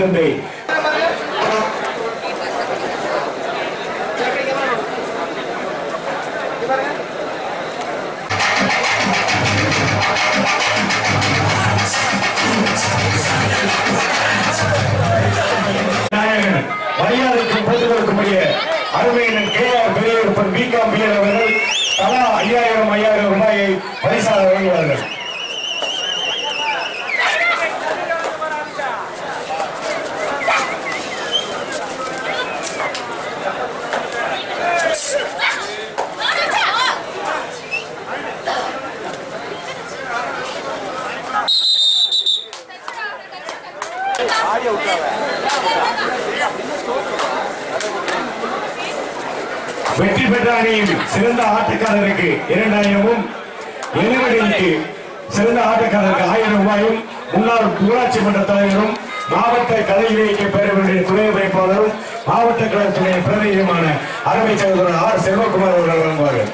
தந்தை நாயகன் மரியாதைக்கும் போட்டுக்கொடுக்கும்படிய அருமையினன் K R Periyappan B Com BL அவர்கள் தலா ஐயாயிரம் ஐயாயிரம் ரூபாயை பரிசாக வழங்குவார்கள் வெற்றி பெற்ற அணியில் சிறந்த ஆட்டக்காரருக்கு இரண்டாயிரமும் எதிரணிக்கு சிறந்த ஆட்டக்காரருக்கு ஆயிரம் ரூபாயும் முன்னாள் ஊராட்சி மன்ற தலைவரும் மாவட்ட கலை இலக்கிய பேரவையுடைய துணை அமைப்பாளரும் மாவட்ட கழகத்துடைய பிரதிநிதியுமான அருமை சகோதரர் ஆர் செல்வகுமார் அவர்கள் வழங்குவார்கள்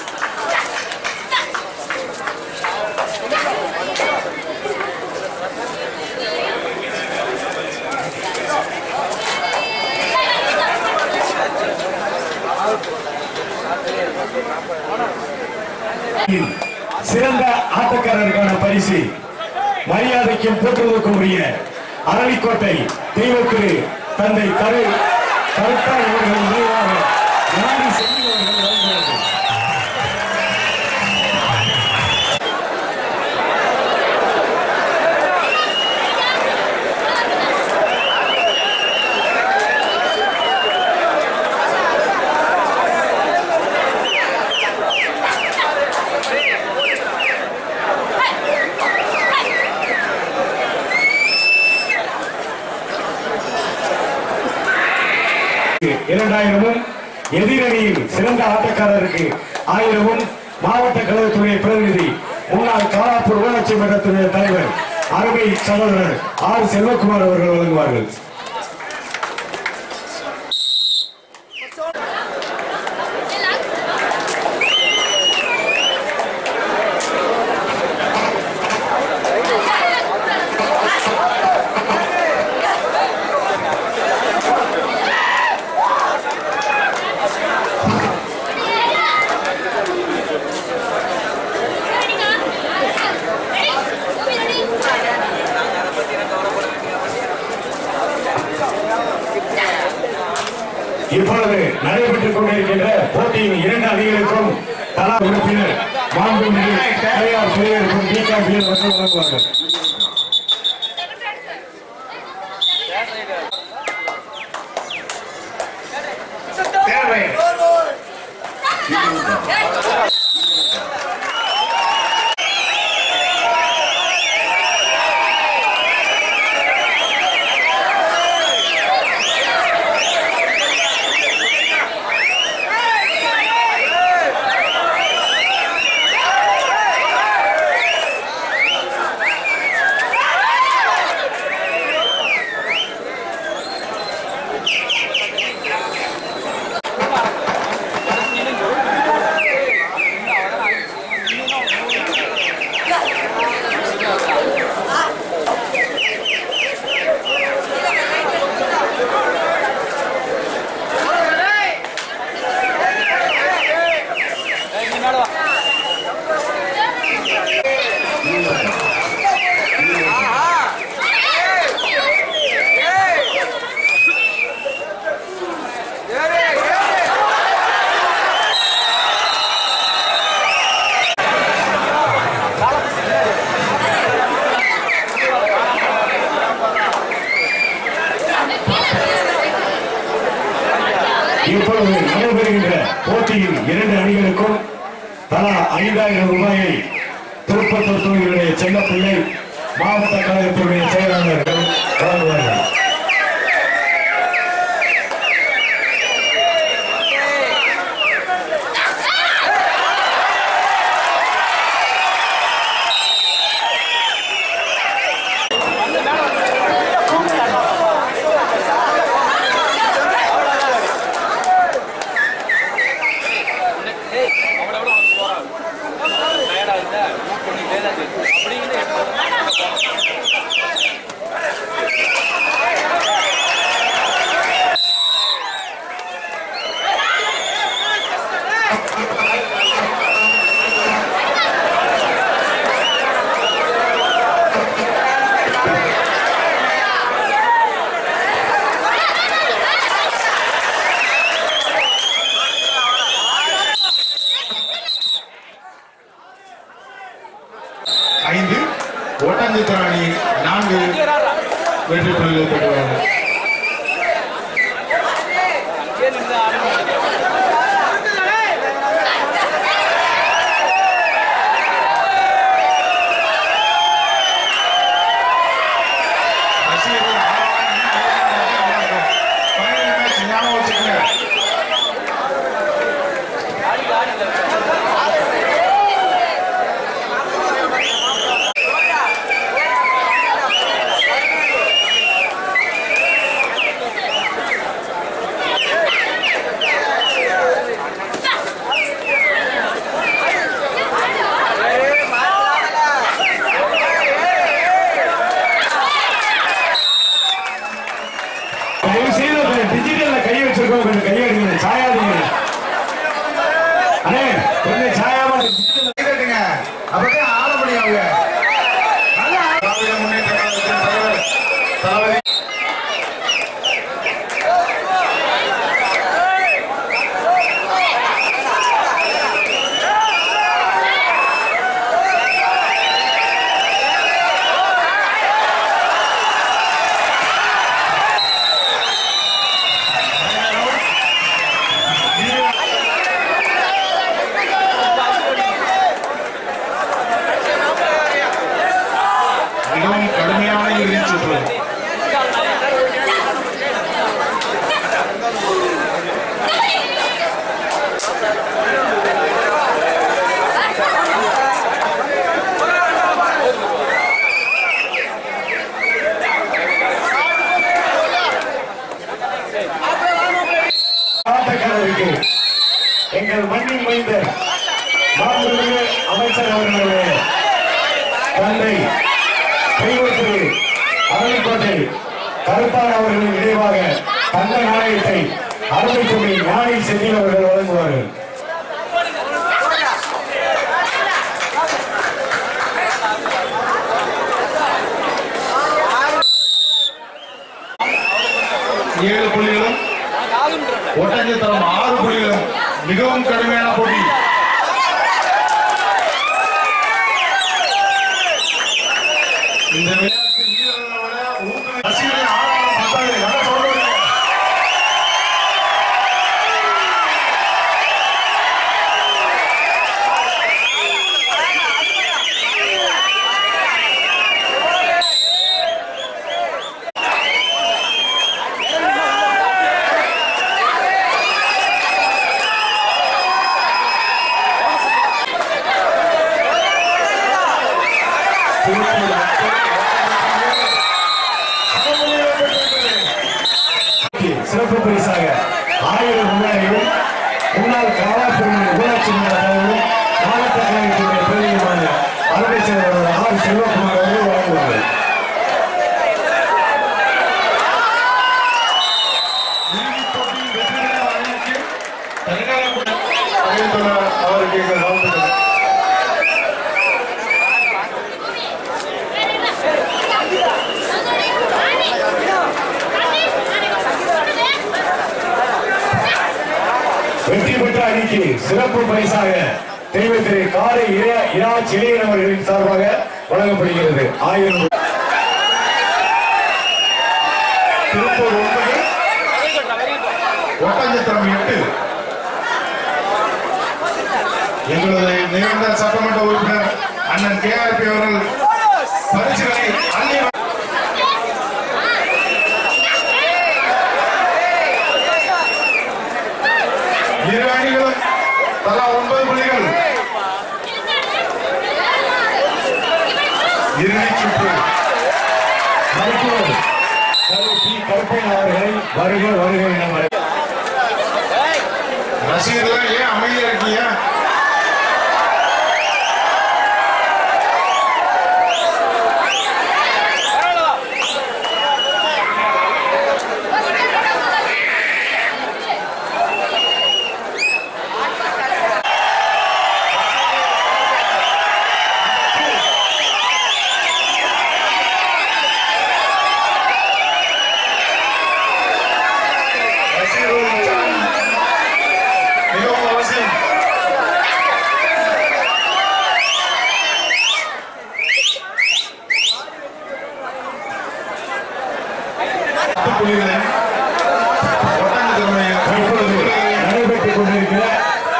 சிறந்த ஆட்டக்காரருக்கான பரிசு மரியாதைக்கும் போற்றுவதற்கும் உரிய அரளிக்கோட்டை தெய்வத்திரு தந்தை கரு கருத்தாள் அவர்கள் நினைவாக ஞானி செல்வி அவர்கள் வழங்குகிறது இரண்டாயிரமும் எதிரணியில் சிறந்த ஆட்டக்காரருக்கு ஆயிரமும் மாவட்ட கழகத்துடைய பிரதிநிதி முன்னாள் காலாப்பூர் ஊராட்சி மன்றத்துடைய தலைவர் அருமை சகோதரர் ஆர் செல்வகுமார் அவர்கள் வழங்குவார்கள் இப்பொழுது நடைபெற்றுக் கொண்டிருக்கின்ற போட்டியின் இரண்டு அணிகளுக்கும் தலா உறுப்பினர் மாண்புமிகு கையார் பெரியவருக்கும் டி கே பி வழங்குவார்கள் தேவை இப்பொழுது நடைபெறுகின்ற போட்டியில் இரண்டு அணிகளுக்கும் தலா ஐந்தாயிரம் ரூபாயை திருப்பத்தூர் தொகுதியுடைய செல்லப்பிள்ளை மாவட்ட கழகத்துடைய செயலாளர்கள் வழங்குவார்கள் அப்படிங்கிற ரசிகர்கள் ஆர்வம் ஃபைனல் மேட்ச் ஞாபகம் வச்சுக்கங்க தயவு செய்து அந்த டிஜிட்டல்ல கை வச்சிருக்கோம் கொஞ்சம் கையை எடுங்க சாயாதீங்க அண்ணே கொஞ்சம் சாயாம அந்த digital- கேட்டுங்க அப்பதான் ஆட முடியும் அவங்க நல்லா ஆட- திராவிட முன்னேற்ற கழகத்தின் தலைவர் தளபதி மிகவும் கடுமையான இறுதிச் சுற்று ஆட்டக்காரருக்கு எங்கள் மண்ணின் மைந்தர் மாண்புமிகு அமைச்சர் அவர்களுடைய தந்தை தெய்வத்திரு அரளிக்கோட்டை கருப்பான் அவர்களின் நினைவாக தங்க நாணயத்தை அறுபத்தி தொகை ஞானி செந்தில் அவர்கள் வழங்குவார்கள் ஏழு புள்ளிகளும் ஒட்டஞ்சத்திரம் ஆறு புள்ளிகளும் மிகவும் கடுமையான போட்டி இந்த விளையாட்டு வீரர்களை விட ஊக்குவி- ரசிகர்களின் ஆரவாரம் பத்தாது. நல்லா சொல்றீங்க. சிறப்பு பரிசாக ஆயிரம் ரூபாயையும் முன்னாள் காலாப்பூர் ஊராட்சி மன்ற தலைவரும் மாவட்ட கழகத்தினுடைய பிரதிநிதியுமான தலைமைச் செயலாளர் ஆர் செல்வகுமார் அவர்கள் வழங்குவார்கள் இறுதிப் போட்டியில் வெற்றி பெற்ற அணிக்கு தனிநபர் அறிவித்துள்ளார் அவருக்கு எங்கள் வாழ்த்துக்கள் வெற்றி பெற்ற அணிக்கு சிறப்பு பரிசாக தெய்வத்திரு காலை இரா இரா செழியன் அவர்களின் சார்பாக வழங்கப்படுகிறது ஆயிரம் ரூபாய். திருப்பூர் ஒன்பது ஒட்டஞ்சத்திரம் எட்டு எங்களது நிகழ்ந்த சட்டமன்ற உறுப்பினர் அண்ணன் கே ஆர் பி அவர்கள் பரிசுகளை அள்ளி வ- இரு அணிகளும் தலா ஒன்பது புள்ளிகள் இறுதிச் சுற்று மருத்துவர் கரு பி கருப்பையன் அவர்களை வருக வருக என வரை- ரசிகர்கள் ஏன் அமைதியா இருக்கீங்க ரசிகர்கள் உற்சாகம் மிகவும் அவசியம் பத்து புள்ளிகளை ஒட்டஞ்சத்திரமையும் இப்பொழுது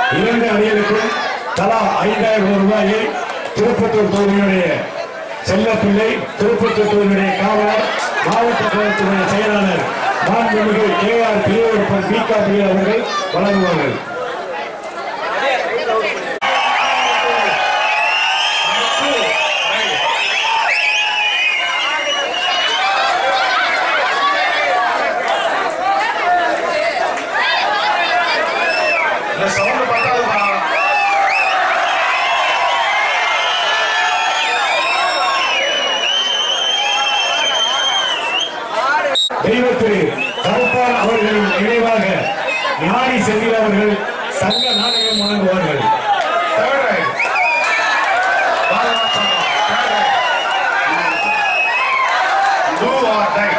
இரண்டு அணிகளுக்கும் தலா ஐந்தாயிரம் ரூபாயை திருப்பத்தூர் தொகுதியுடைய செல்லப்பிள்ளை திருப்பத்தூர் தொகுதியுடைய காவலர் மாவட்ட கழகத்துடைய செயலாளர் மாண்புமிகு கே ஆர் பிரியவருப்பன் பி கா பிரியா அவர்கள் வழங்குவார்கள் இந்த சவுண்ட் பத்தாதுப்பா தெய்வத்திரு கருப்பான் அவர்களின் நினைவாக ஞானி செந்தில் அவர்கள் சங்க நாணயம் வழங்குவார்கள் third right Balaraj third right two are tie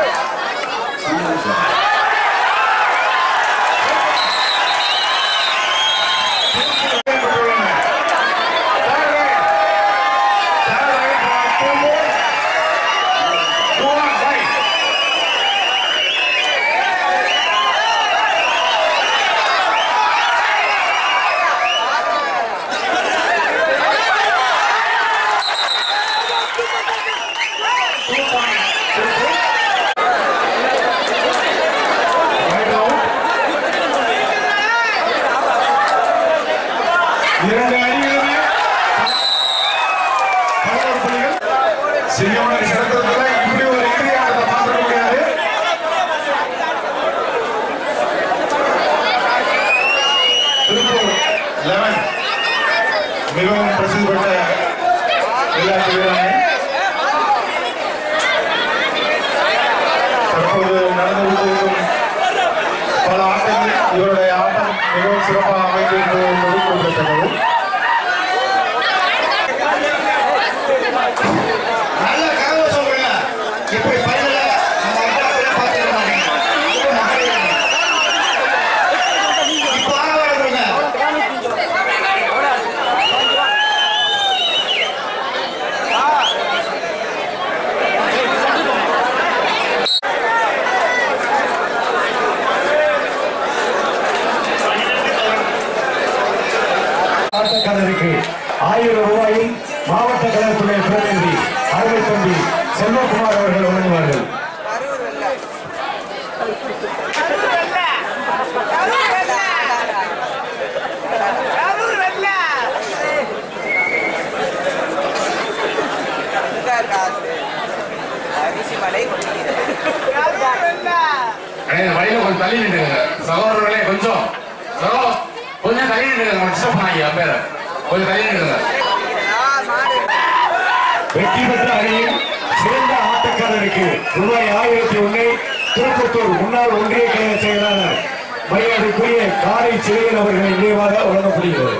இரண்டு அணிகளுமே பதினோரு புள்ளிகள் சிங்கமணி சரித்திரத்துல இப்படி ஒரு இறுதி ஆட்டத்தை பார்த்துக்க முடியாது திருப்பூர் லெவன் மிகவும் பிரசித்தி பெற்ற விளையாட்டு வீராங்கனை தற்போது நடந்து கொண்டிருக்கும் பல ஆட்டங்களில் இவருடைய ஆட்டம் மிகவும் சிறப்பாக அமைந்திருக்கிறது என்பது குறிப்பிடத்தக்கது நல்ல கதவை சொல்றேன் இப்படி பையல நம்ம அப்பாத்துல பாத்துக்க மாட்டீங்க ரொம்ப மகிழ்ச்சி. இப்போ ஆக வருதுங்க ஆட்டக்காரருக்கு ஆயிரம் ரூபாயும் மாவட்ட கழகத்துடைய பிரதிநிதி அருமை தம்பி செல்வகுமார் அவர்கள் வழங்குவார்கள் அரிசிமலை கொண்டிருக்கிறது அண்ணே, இந்த வழியில கொஞ்சம் தள்ளி நின்றுங்க சகோதரர்களே கொஞ்சம் சகோ கொஞ்சம் தள்ளி நின்றுங்க டிஸ்டர்ப் பண்ணாங்க பேர கொஞ்சம் தள்ளி நின்றுங்க வெற்றி பெற்ற அணியின் சிறந்த ஆட்டக்காரருக்கு ரூபாய் ஆயிரத்தி ஒன்றை திருப்பத்தூர் முன்னாள் ஒன்றிய கழக செயலாளர் மரியாதைக்குரிய காரை சிறையன் அவர்களின் நினைவாக வழங்கப்படுகிறது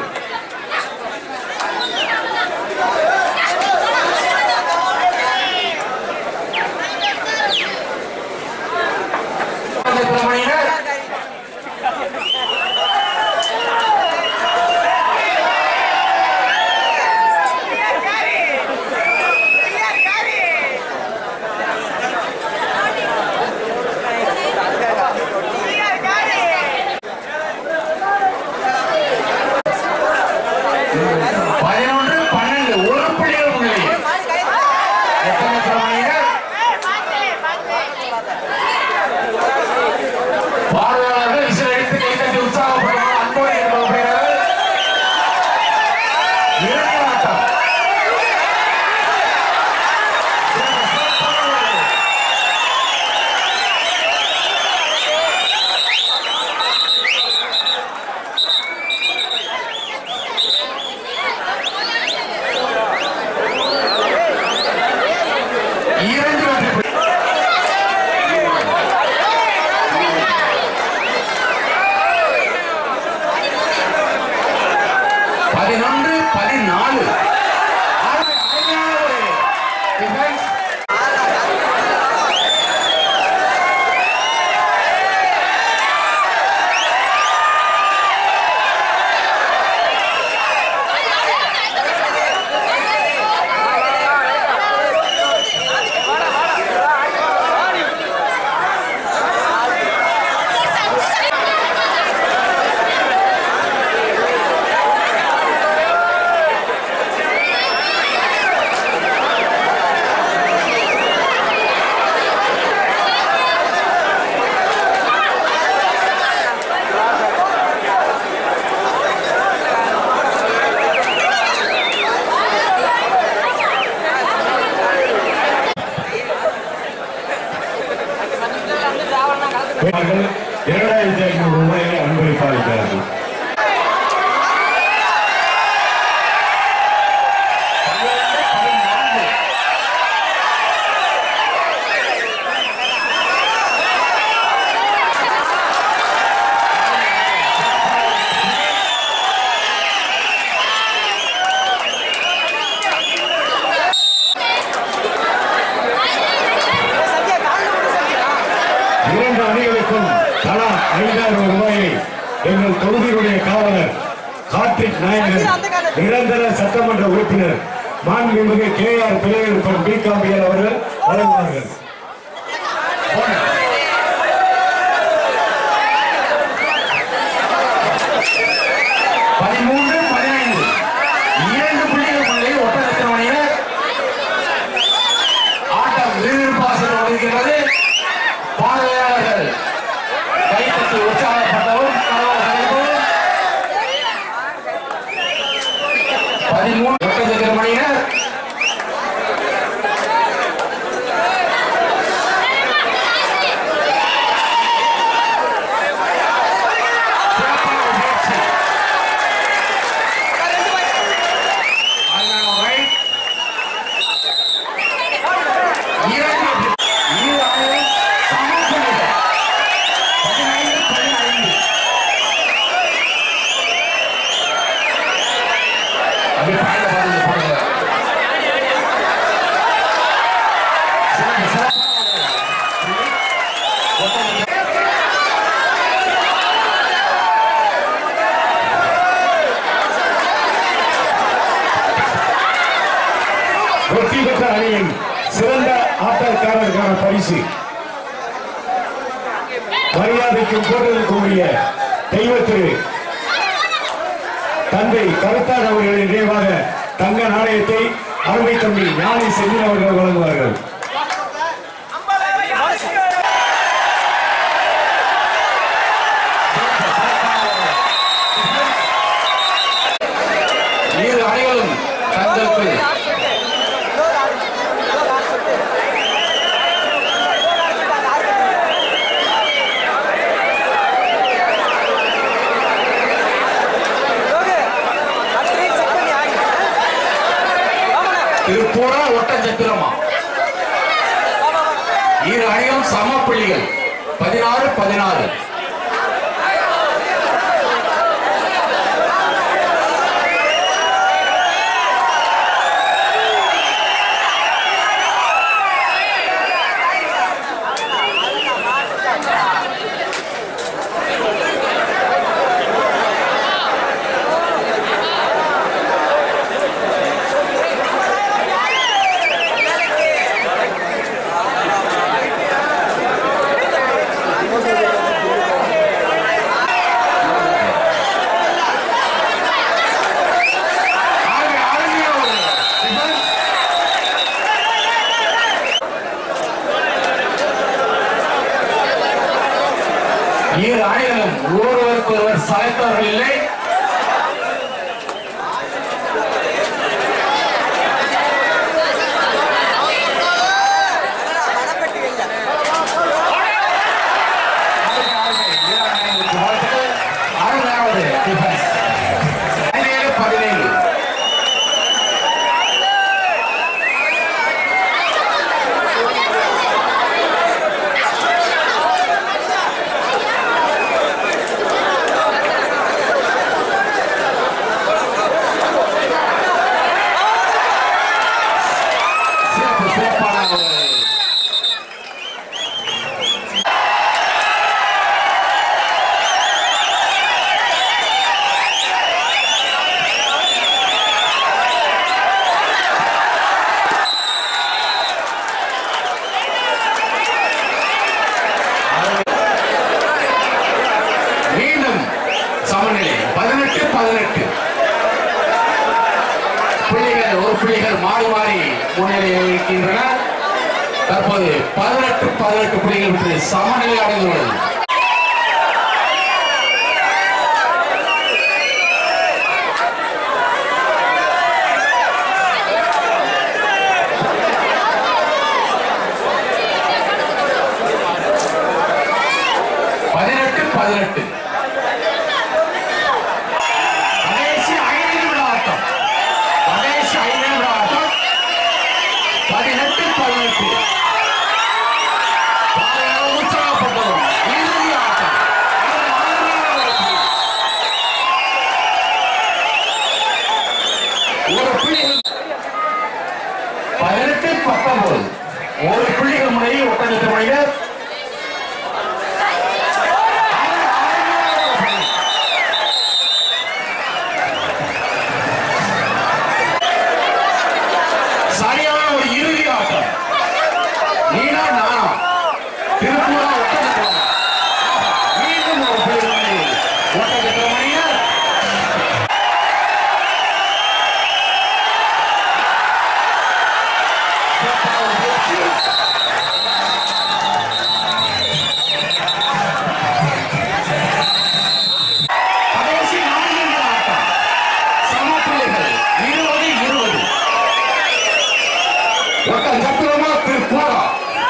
Yeah. அவர்கள் இரண்டாயிரத்தி ஐநூறு ரூபாயை அன்பளிப்பாளிக்கிறார்கள் இரண்டு அணிகளுக்கும் தலா ஐந்தாயிரம் ரூபாயை எங்கள் தொகுதியுடைய காவலர் கார்த்திக் நாயகன் நிரந்தர சட்டமன்ற உறுப்பினர் மாண்புமிகு K R Pillaiyappan B Com BL அவர்கள் வழங்குவார்கள் பதிமூன்று பதினைந்து இரண்டு புள்ளிகள் முன்னிலையில் ஒட்டகத்தினுடைய ஆட்டம் விறுவிறுப்பாக வருகிறது பார்வையாளர்கள் கைத்தட்டி உற்சாகப்பட்டவும் கரகோஷம் பதிமூன்று ஒட்டகத்தின் மணியினர் சிறப்பான முயற்சி அதனால right. இரண்டு இரு அணிகள் சம புள்ளிகள். பதினைந்து, பதினைந்து. அப்படி பாயிண்ட பாருங்க, போடுங்க. சிறப்பு, சிறப்பான ஒரு ஒட்டகம். வெற்றி பெற்ற அணியின் சிறந்த ஆட்டக்காரருக்கான பரிசு மரியாதைக்கும் போட்டதற்குரிய தெய்வ திரு தந்தை கருத்தான் அவர்களின் நினைவாக தங்க நாணயத்தை அருமை தம்பி ஞானி செந்தில் அவர்கள் வழங்குவார்கள் இரு அணிகளும் தங்களுக்கு திருப்பூரா ஒட்டச்சத்திரமா இரு அணிகளும் சம புள்ளிகள் பதினாறு பதினாறு ஆக அருமையான ஒரு defense. இரு அணிகளும் ஒருவருக்கு ஒருவர் சளைத்தவர்கள் இல்லை அருமையாவது defense. பதினேழு பதினேழு சிறப்பு சிறப்பான ஒரு மீண்டும் சமநிலை பதினெட்டு பதினெட்டு புள்ளிகள் ஒரு புள்ளிகள் மாறி மாறி முன்னிலையில் இருக்கின்றன தற்போது பதினெட்டு பதினெட்டு புள்ளிகள் விட்டு சமநிலை அடைந்துள்ளது பதினெட்டு கடைசி ஐந்து நிமிட ஆட்டம் கடைசி ஐந்து நிமிட ஆட்டம் பதினெட்டு பதினெட்டு பாதையாக உற்சாகப்பட்டதும் இறுதி ஆட்டம் ஒரு புள்ளிகள் பதினெட்டு பத்தொன்பது ஒரு புள்ளிகள் முறையில் ஒட்டஞ்சத்து முறையில் சரியான ஒரு இறுதி ஆட்டம் நீனா நானா திருப்பூரா ஒட்டஞ்சத்திரம் மீண்டும் ஒரு புள்ளி ஒட்டஞ்சத்திரம் மணியர் கடைசி நான்கு நிமிட ஆட்டம் சம புள்ளிகள் இருபது இருபது ஒட்டம் சத்திரமா திருப்பூரா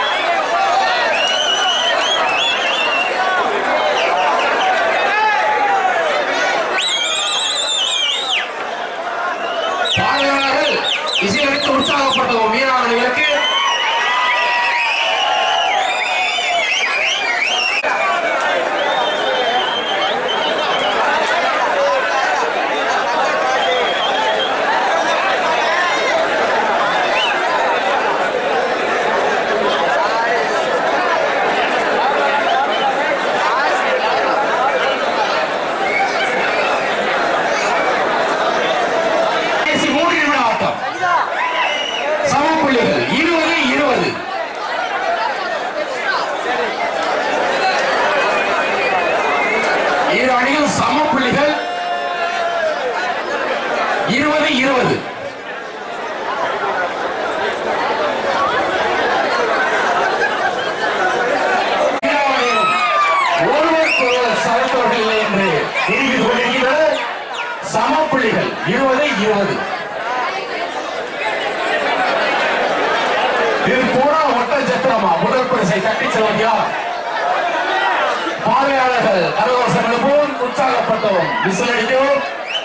பார்வையாளர்கள் இசையமைத்து உற்சாகப்பட்டதும் வீராங்கனைகளுக்கு கடைசி மூன்று நிமிட ஆட்டம் சம புள்ளிகள் இருபது இருபது இரு அணிகள் சம புள்ளிகள் இருபது இருபது ஒருவருக்கு ஒருவர் சமத்தவர்கள் இல்லை என்று நிரூபித்துக் கொண்டிருக்கிறது சம புள்ளிகள் இருபது இருபது இது பூரா ஒட்ட சத்திரமா முதல் பரிசை தட்டி செல்வதியா பார்வையாளர்கள் கரகோசம் எழுப்பவும் உற்சாகப்பட்டவும் விசில் அடிக்கவும்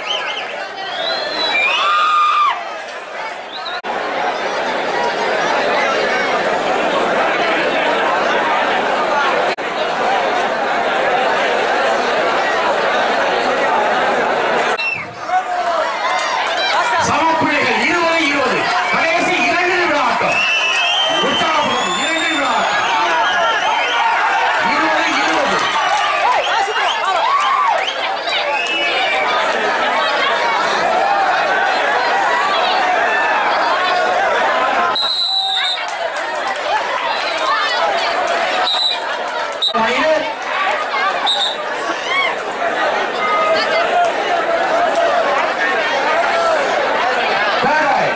சம புள்ளிகள் இருபது இருபது கடைசி இரண்டு நிமிட ஆட்டம் உற்சாகப்படும் இரண்டு நிமிட ஆட்டம் இருபது இருபது மணியில் பேராய்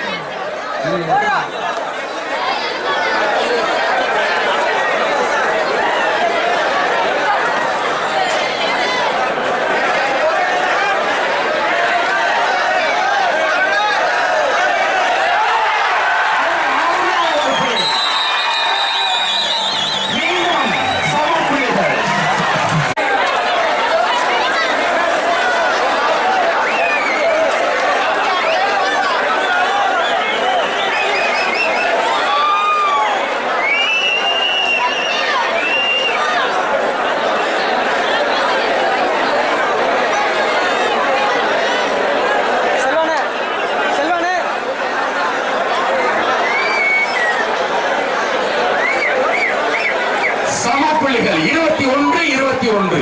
மீண்டும் சம புள்ளிகள் செல்வானே செல்வானே சம புள்ளிகள் இருபத்தி ஒன்று இருபத்தி ஒன்று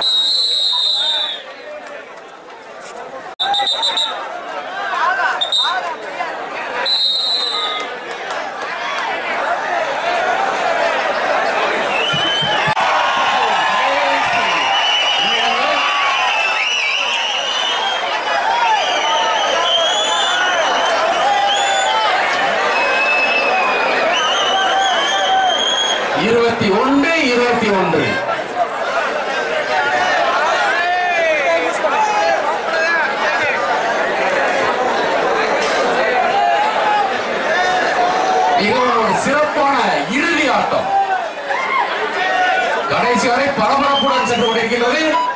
இருபத்தி ஒன்று இருபத்தி ஒன்று இது ஒரு சிறப்பான இறுதி ஆட்டம் கடைசி வரை பரபரப்புடன் சென்று கொண்டிருக்கின்றது